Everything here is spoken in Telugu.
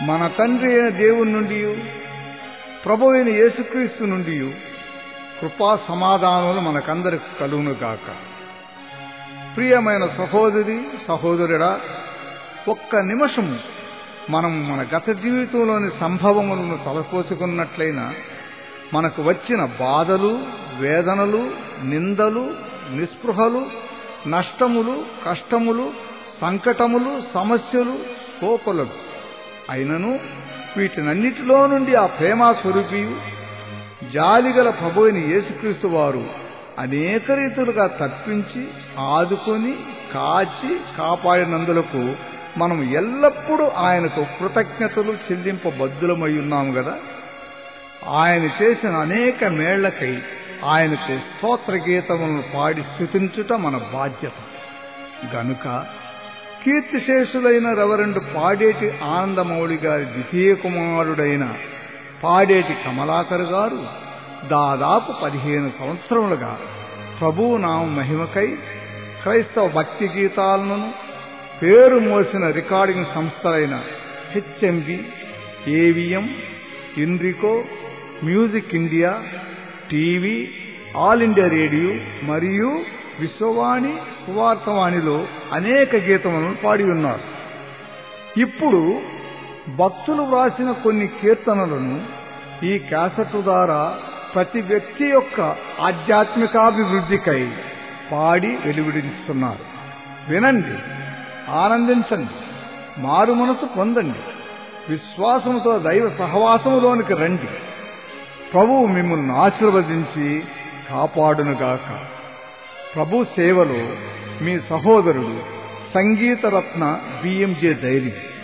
మన తండ్రి అయిన దేవుని నుండి ప్రభు అయిన యేసుక్రీస్తు నుండి కృపా సమాధానములు మనకందరికి కలుగును గాక ప్రియమైన సహోదరి సహోదరుడా ఒక్క నిమిషము మనం మన గత జీవితంలోని సంభవములను తలపోసుకున్నట్లయినా మనకు వచ్చిన బాధలు వేదనలు నిందలు నిస్పృహలు నష్టములు కష్టములు సంకటములు సమస్యలు కోపలలు అయినను వీటినన్నిటిలో నుండి ఆ ప్రేమా స్వరూపియు జాలిగల ప్రభుని యేసుక్రీస్తు వారు అనేక రీతులుగా తప్పించి ఆదుకొని కాచి కాపాడినందులకు మనం ఎల్లప్పుడూ ఆయనకు కృతజ్ఞతలు చెల్లింపబద్దులమై ఉన్నాము కదా ఆయన చేసిన అనేక మేళ్లకై ఆయనకు స్తోత్ర గీతములను పాడి స్థుతించుట మన బాధ్యత గనుక కీర్తిశేషులైన రవరెండు పాడేటి ఆనందమౌళి గారి ద్వితీయ కుమారుడైన పాడేటి కమలాకర్ గారు దాదాపు పదిహేను సంవత్సరములుగా ప్రభువు నామ మహిమకై క్రైస్తవ భక్తి గీతాలను పేరు మోసిన రికార్డింగ్ సంస్థలైన HMV AVM Inreco music India TV All India Radio మరియు విశ్వవాణి సువార్తవాణిలో అనేక గీతములను పాడి ఉన్నారు ఇప్పుడు భక్తులు వ్రాసిన కొన్ని కీర్తనలను ఈ క్యాసెట్ ద్వారా ప్రతి వ్యక్తి యొక్క ఆధ్యాత్మికాభివృద్ధికై పాడి వెలువడిస్తున్నారు వినండి ఆనందించండి మారు మనసు పొందండి విశ్వాసముతో దైవ సహవాసములోనికి రండి ప్రభువు మిమ్మల్ని ఆశీర్వదించి కాపాడునుగాక ప్రభు సేవలో మీ సహోదరుడు సంగీతరత్న బిఎంజే ధైర్యం